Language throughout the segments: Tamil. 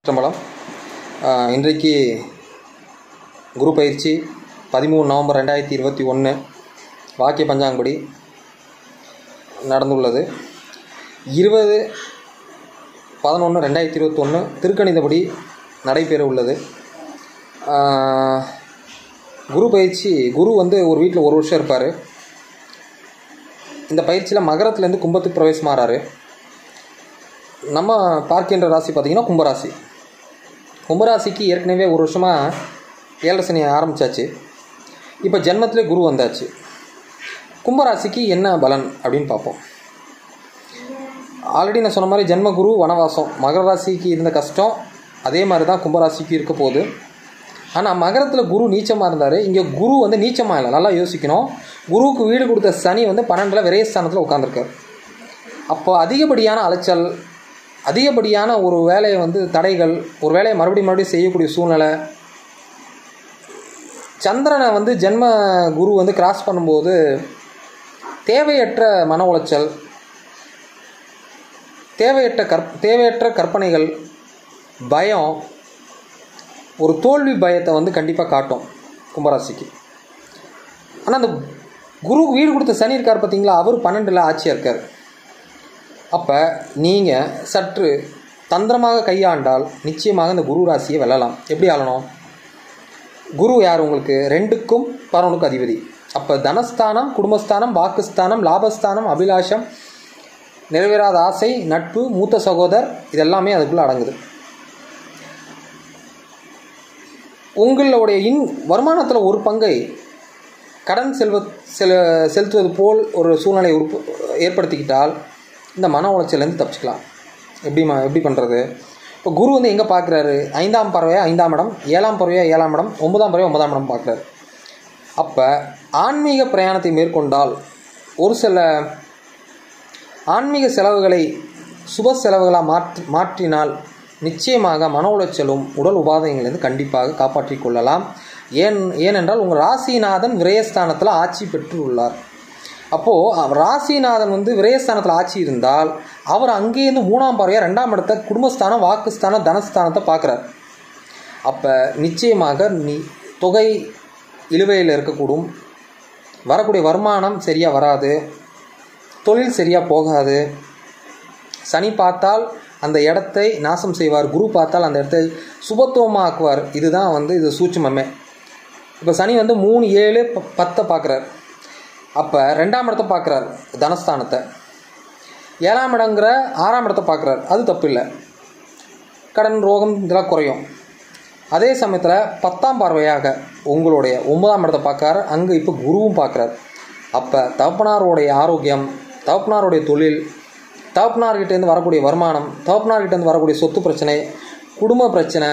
சம்பளம் ஆஹ் இன்றைக்கு குரு பயிற்சி பதிமூணு நவம்பர் ரெண்டாயிரத்தி இருபத்தி ஒன்று வாக்கிய பஞ்சாங்கப்படி நடந்துள்ளது இருபது பதினொன்று ரெண்டாயிரத்தி இருபத்தொன்று திருக்கணிதப்படி நடைபெற உள்ளது ஆஹ் குரு பயிற்சி குரு வந்து ஒரு வீட்டில் ஒரு வருஷம் இருப்பார் இந்த பயிற்சியில் மகரத்துலேருந்து கும்பத்துக்கு பிரவேசமாகறாரு நம்ம பார்க்கின்ற ராசி பார்த்திங்கன்னா கும்பராசி கும்பராசிக்கு ஏற்கனவே ஒரு வருஷமாக ஏழரை சனி ஆரம்பித்தாச்சு இப்போ ஜென்மத்திலே குரு வந்தாச்சு கும்பராசிக்கு என்ன பலன் அப்படின்னு பார்ப்போம் ஆல்ரெடி நான் சொன்ன மாதிரி ஜென்ம குரு வனவாசம் மகர ராசிக்கு இருந்த கஷ்டம் அதே மாதிரி தான் கும்பராசிக்கு இருக்க போகுது ஆனால் மகரத்தில் குரு நீச்சமாக இருந்தார் இங்கே குரு வந்து நீச்சமாக இல்லை நல்லா யோசிக்கணும் குருவுக்கு வீடு கொடுத்த சனி வந்து பன்னெண்டில் விரயஸ்தானத்தில் உட்காந்துருக்கார் அப்போ அதிகப்படியான அலைச்சல் அதிகப்படியான ஒரு வேலையை வந்து தடைகள் ஒரு வேலையை மறுபடியும் மறுபடியும் செய்யக்கூடிய சூழ்நிலை சந்திரனை வந்து ஜென்ம குரு வந்து கிராஸ் பண்ணும்போது தேவையற்ற மன உளைச்சல் தேவையற்ற கற் தேவையற்ற கற்பனைகள் பயம் ஒரு தோல்வி பயத்தை வந்து கண்டிப்பாக காட்டும் கும்பராசிக்கு ஆனால் அந்த குருவுக்கு வீடு கொடுத்த சனி இருக்கார் பார்த்தீங்களா அவர் பன்னெண்டில் ஆட்சியாக இருக்கார் அப்போ நீங்கள் சற்று தந்திரமாக கையாண்டால் நிச்சயமாக இந்த குரு ராசியை வெல்லலாம் எப்படி ஆளணும் குரு யார் உங்களுக்கு ரெண்டுக்கும் பரவனுக்கு அதிபதி அப்போ தனஸ்தானம் குடும்பஸ்தானம் வாக்குஸ்தானம் லாபஸ்தானம் அபிலாஷம் நிறைவேறாத ஆசை நட்பு மூத்த சகோதர் இதெல்லாமே அதுக்குள்ளே அடங்குது உங்களுடைய இன் வருமானத்தில் ஒரு பங்கை கடன் செல்வ செல செலுத்துவது போல் ஒரு சூழ்நிலை உறுப்பு ஏற்படுத்திக்கிட்டால் இந்த மன உளைச்சலேருந்து தப்பிச்சுக்கலாம் எப்படிமா எப்படி பண்ணுறது இப்போ குரு வந்து எங்கே பார்க்குறாரு ஐந்தாம் பறவையா ஐந்தாம் இடம் ஏழாம் பறவையா ஏழாம் இடம் ஒன்பதாம் பறவை ஒன்பதாம் இடம் பார்க்குறாரு அப்போ ஆன்மீக பிரயாணத்தை மேற்கொண்டால் ஒரு சில ஆன்மீக செலவுகளை சுப செலவுகளாக மாற்றி மாற்றினால் நிச்சயமாக மன உளைச்சலும் உடல் உபாதைகளிலிருந்து கண்டிப்பாக காப்பாற்றிக் கொள்ளலாம் ஏன் ஏனென்றால் உங்கள் ராசிநாதன் விரயஸ்தானத்தில் ஆட்சி பெற்று உள்ளார் அப்போது ராசிநாதன் வந்து விரயஸ்தானத்தில் ஆட்சி இருந்தால் அவர் அங்கேருந்து மூணாம் பார்வையாக ரெண்டாம் இடத்த குடும்பஸ்தானம் வாக்குஸ்தானம் தனஸ்தானத்தை பார்க்குறார் அப்போ நிச்சயமாக நீ தொகை இழுவையில் இருக்கக்கூடும் வரக்கூடிய வருமானம் சரியாக வராது தொழில் சரியாக போகாது சனி பார்த்தால் அந்த இடத்தை நாசம் செய்வார் குரு பார்த்தால் அந்த இடத்தை சுபத்துவமாக்குவார் இதுதான் வந்து இது சூட்சுமமே இப்போ சனி வந்து மூணு ஏழு ப பத்தை பார்க்குறார் அப்போ ரெண்டாம் இடத்தை பார்க்குறார் தனஸ்தானத்தை ஏழாம் இடங்கிற ஆறாம் இடத்தை பார்க்குறார் அது தப்பு இல்லை கடன் ரோகம் இதெல்லாம் குறையும் அதே சமயத்தில் பத்தாம் பார்வையாக உங்களுடைய ஒன்பதாம் இடத்தை பார்க்குறாரு அங்கே இப்போ குருவும் பார்க்குறார் அப்போ தகப்பனாருடைய ஆரோக்கியம் தகப்பனாருடைய தொழில் தகப்பனார்கிட்டேருந்து வரக்கூடிய வருமானம் தகப்பனார்கிட்டேருந்து வரக்கூடிய சொத்து பிரச்சனை குடும்ப பிரச்சனை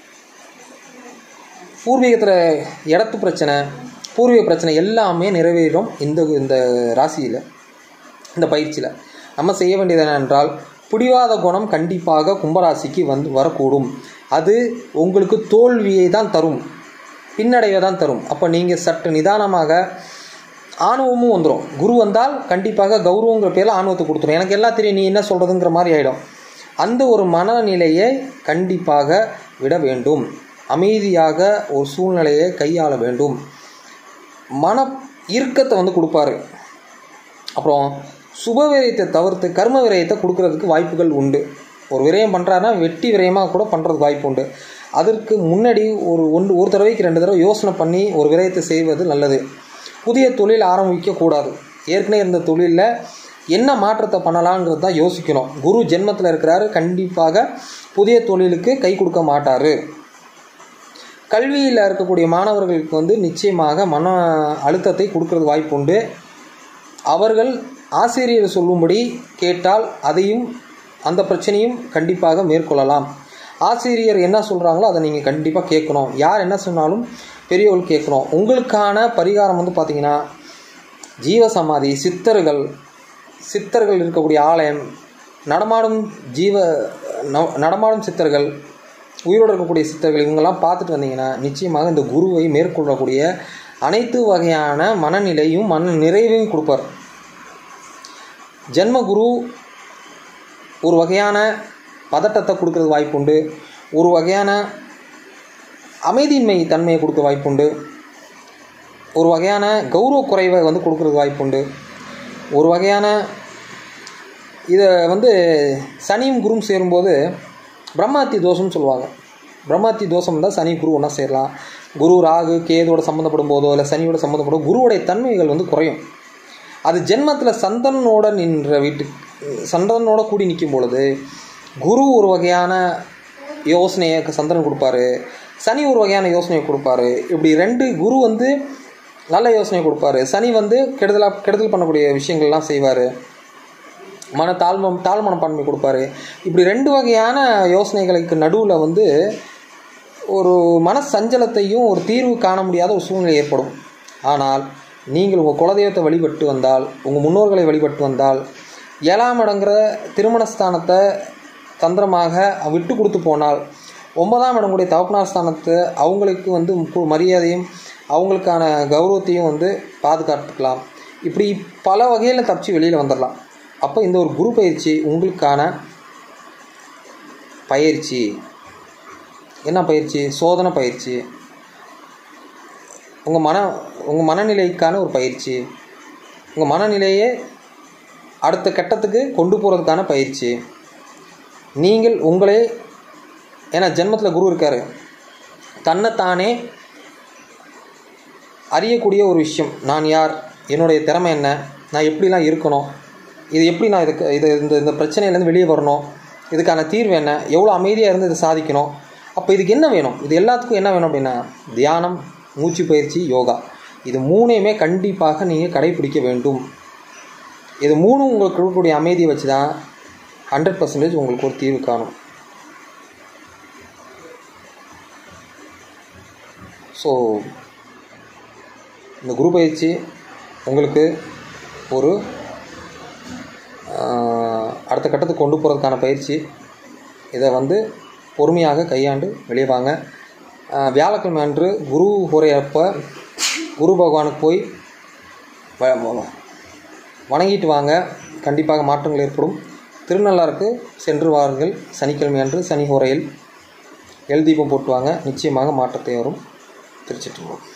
பூர்வீகத்தில் இடத்து பிரச்சனை பூர்வீக பிரச்சனை எல்லாமே நிறைவேறும் இந்த இந்த ராசியில் இந்த பயிற்சியில் நம்ம செய்ய வேண்டியது என்னென்றால் பிடிவாத குணம் கண்டிப்பாக கும்பராசிக்கு வந்து வரக்கூடும் அது உங்களுக்கு தோல்வியை தான் தரும் பின்னடைவை தான் தரும் அப்போ நீங்கள் சற்று நிதானமாக ஆணவமும் வந்துடும் குரு வந்தால் கண்டிப்பாக கௌரவங்கிற பேரில் ஆணவத்தை கொடுத்துரும் எனக்கு எல்லாம் தெரியும் நீ என்ன சொல்கிறதுங்கிற மாதிரி ஆகிடும் அந்த ஒரு மனநிலையை கண்டிப்பாக விட வேண்டும் அமைதியாக ஒரு சூழ்நிலையை கையாள வேண்டும் மன இறுக்கத்தை வந்து கொடுப்பாரு அப்புறம் சுப விரயத்தை தவிர்த்து கர்ம விரயத்தை கொடுக்கறதுக்கு வாய்ப்புகள் உண்டு ஒரு விரயம் பண்ணுறாருன்னா வெட்டி விரயமாக கூட பண்ணுறதுக்கு வாய்ப்பு உண்டு அதற்கு முன்னாடி ஒரு ஒன்று ஒரு தடவைக்கு ரெண்டு தடவை யோசனை பண்ணி ஒரு விரயத்தை செய்வது நல்லது புதிய தொழில் ஆரம்பிக்கக்கூடாது ஏற்கனவே இருந்த தொழிலில் என்ன மாற்றத்தை பண்ணலாங்கிறது தான் யோசிக்கணும் குரு ஜென்மத்தில் இருக்கிறாரு கண்டிப்பாக புதிய தொழிலுக்கு கை கொடுக்க மாட்டார் கல்வியில் இருக்கக்கூடிய மாணவர்களுக்கு வந்து நிச்சயமாக மன அழுத்தத்தை கொடுக்கறது வாய்ப்பு உண்டு அவர்கள் ஆசிரியர் சொல்லும்படி கேட்டால் அதையும் அந்த பிரச்சனையும் கண்டிப்பாக மேற்கொள்ளலாம் ஆசிரியர் என்ன சொல்கிறாங்களோ அதை நீங்கள் கண்டிப்பாக கேட்கணும் யார் என்ன சொன்னாலும் பெரியவர்கள் கேட்கணும் உங்களுக்கான பரிகாரம் வந்து பார்த்திங்கன்னா ஜீவசமாதி சித்தர்கள் சித்தர்கள் இருக்கக்கூடிய ஆலயம் நடமாடும் ஜீவ நடமாடும் சித்தர்கள் உயிரோடு இருக்கக்கூடிய சித்தர்கள் இவங்கெல்லாம் பார்த்துட்டு வந்தீங்கன்னா நிச்சயமாக இந்த குருவை மேற்கொள்ளக்கூடிய அனைத்து வகையான மனநிலையும் மன நிறைவையும் கொடுப்பார் ஜென்ம குரு ஒரு வகையான பதட்டத்தை கொடுக்கறது வாய்ப்பு உண்டு ஒரு வகையான அமைதியின்மை தன்மையை கொடுக்க வாய்ப்புண்டு ஒரு வகையான கௌரவ குறைவை வந்து கொடுக்கறதுக்கு வாய்ப்புண்டு ஒரு வகையான இதை வந்து சனியும் குருவும் சேரும்போது பிரம்மாத்தி தோஷம்னு சொல்லுவாங்க பிரம்மாத்தி தோஷம் தான் சனி குரு ஒன்றா சேரலாம் குரு ராகு கேதோட சம்மந்தப்படும் போதோ இல்லை சனியோட சம்மந்தப்படும் குருவுடைய தன்மைகள் வந்து குறையும் அது ஜென்மத்தில் சந்தனோட நின்ற வீட்டு சந்தனோட கூடி நிற்கும் பொழுது குரு ஒரு வகையான யோசனையை சந்திரன் கொடுப்பாரு சனி ஒரு வகையான யோசனையை கொடுப்பாரு இப்படி ரெண்டு குரு வந்து நல்ல யோசனை கொடுப்பாரு சனி வந்து கெடுதலாக கெடுதல் பண்ணக்கூடிய விஷயங்கள்லாம் செய்வார் மன தாழ்மம் தாழ்மனப்பான்மை கொடுப்பாரு இப்படி ரெண்டு வகையான யோசனைகளுக்கு நடுவில் வந்து ஒரு மன சஞ்சலத்தையும் ஒரு தீர்வு காண முடியாத ஒரு சூழ்நிலை ஏற்படும் ஆனால் நீங்கள் உங்கள் குலதெய்வத்தை வழிபட்டு வந்தால் உங்கள் முன்னோர்களை வழிபட்டு வந்தால் ஏழாம் இடங்கிற திருமணஸ்தானத்தை தந்திரமாக விட்டு கொடுத்து போனால் ஒன்பதாம் இடங்களுடைய தவப்பனார் ஸ்தானத்தை அவங்களுக்கு வந்து கு- மரியாதையும் அவங்களுக்கான கௌரவத்தையும் வந்து பாதுகாத்துக்கலாம் இப்படி பல வகையில் தப்பிச்சு வெளியில் வந்துடலாம் அப்போ இந்த ஒரு குரு பயிற்சி உங்களுக்கான பயிற்சி என்ன பயிற்சி சோதனை பயிற்சி உங்கள் மன உங்கள் மனநிலைக்கான ஒரு பயிற்சி உங்கள் மனநிலையை அடுத்த கட்டத்துக்கு கொண்டு போகிறதுக்கான பயிற்சி நீங்கள் உங்களே ஏன்னா ஜென்மத்தில் குரு இருக்கார் தன்னைத்தானே அறியக்கூடிய ஒரு விஷயம் நான் யார் என்னுடைய திறமை என்ன நான் எப்படிலாம் இருக்கணும் இது எப்படி நான் இதுக்கு இது இந்த இந்த பிரச்சனையிலேருந்து வெளியே வரணும் இதுக்கான தீர்வு என்ன எவ்வளோ அமைதியாக இருந்து இதை சாதிக்கணும் அப்போ இதுக்கு என்ன வேணும் இது எல்லாத்துக்கும் என்ன வேணும் அப்படின்னா தியானம் மூச்சு பயிற்சி யோகா இது மூணையுமே கண்டிப்பாக நீங்கள் கடைபிடிக்க வேண்டும் இது மூணும் உங்களுக்கு கொடுக்கக்கூடிய அமைதியை வச்சு தான் ஹண்ட்ரட் பர்சன்டேஜ் உங்களுக்கு ஒரு தீர்வு காணும் ஸோ இந்த குரு பயிற்சி உங்களுக்கு ஒரு ஆஹ், அடுத்த கட்டத்துக்கு கொண்டு போகிறதுக்கான பயிற்சி இதை வந்து பொறுமையாக கையாண்டு வெளியே வாங்க ஆஹ், வியாழக்கிழமை அன்று குரு உரையப்ப குரு பகவானுக்கு போய் வ- வ- வணங்கிட்டு வாங்க கண்டிப்பாக மாற்றங்கள் ஏற்படும் திருநள்ளாருக்கு சென்று வாருங்கள் சனிக்கிழமை அன்று சனி உரையில் எல் தீபம் போட்டு வாங்க நிச்சயமாக மாற்றத்தை வரும் திருச்சிட்டு